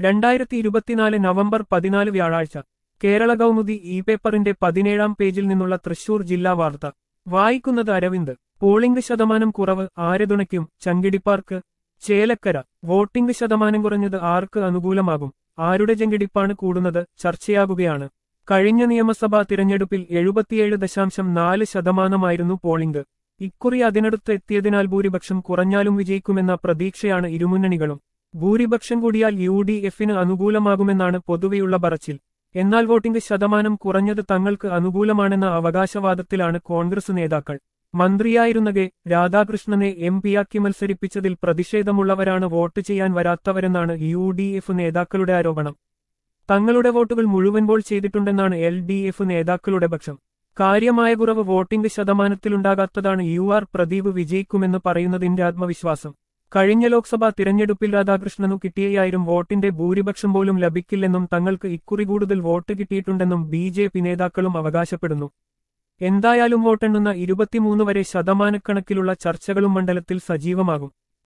രണ്ടായിരത്തി ഇരുപത്തിനാല് നവംബർ പതിനാല് വ്യാഴാഴ്ച കേരള കൗമുദി ഇ പേപ്പറിന്റെ പതിനേഴാം പേജിൽ നിന്നുള്ള തൃശൂർ ജില്ലാ വാർത്ത വായിക്കുന്നത് അരവിന്ദ് പോളിംഗ് ശതമാനം കുറവ് ആരെ തുണയ്ക്കും ചങ്കിടിപ്പാർക്ക് ചേലക്കര വോട്ടിംഗ് ശതമാനം കുറഞ്ഞത് ആർക്ക് അനുകൂലമാകും ആരുടെ ചെങ്കിടിപ്പാണ് കൂടുന്നത് ചർച്ചയാകുകയാണ് കഴിഞ്ഞ നിയമസഭാ തിരഞ്ഞെടുപ്പിൽ എഴുപത്തിയേഴ് ദശാംശം നാല് ശതമാനമായിരുന്നു പോളിംഗ് ഇക്കുറി അതിനടുത്ത് എത്തിയതിനാൽ ഭൂരിപക്ഷം കുറഞ്ഞാലും വിജയിക്കുമെന്ന പ്രതീക്ഷയാണ് ഇരുമുന്നണികളും ഭൂരിപക്ഷം കൂടിയാൽ യു ഡി എഫിന് അനുകൂലമാകുമെന്നാണ് പൊതുവെയുള്ള പറച്ചിൽ എന്നാൽ വോട്ടിംഗ് ശതമാനം കുറഞ്ഞത് തങ്ങൾക്ക് അനുകൂലമാണെന്ന അവകാശവാദത്തിലാണ് കോൺഗ്രസ് നേതാക്കൾ മന്ത്രിയായിരുന്ന കെ രാധാകൃഷ്ണനെ എം പിയാക്കി മത്സരിപ്പിച്ചതിൽ പ്രതിഷേധമുള്ളവരാണ് വോട്ട് ചെയ്യാൻ വരാത്തവരെന്നാണ് യു ഡി എഫ് നേതാക്കളുടെ ആരോപണം തങ്ങളുടെ വോട്ടുകൾ മുഴുവൻ ബോൾ ചെയ്തിട്ടുണ്ടെന്നാണ് എൽ ഡി എഫ് നേതാക്കളുടെ പക്ഷം കാര്യമായ കുറവ് വോട്ടിംഗ് ശതമാനത്തിലുണ്ടാകാത്തതാണ് യു ആർ പ്രദീപ് വിജയിക്കുമെന്ന് പറയുന്നതിന്റെ ആത്മവിശ്വാസം കഴിഞ്ഞ ലോക്സഭാ തിരഞ്ഞെടുപ്പിൽ രാധാകൃഷ്ണനു കിട്ടിയായിരം വോട്ടിന്റെ ഭൂരിപക്ഷം പോലും ലഭിക്കില്ലെന്നും തങ്ങൾക്ക് ഇക്കുറി കൂടുതൽ വോട്ട് കിട്ടിയിട്ടുണ്ടെന്നും ബി ജെ പി നേതാക്കളും അവകാശപ്പെടുന്നു എന്തായാലും വോട്ടെണ്ണുന്ന ഇരുപത്തിമൂന്ന് വരെ ശതമാനക്കണക്കിലുള്ള ചർച്ചകളും മണ്ഡലത്തിൽ സജീവമാകും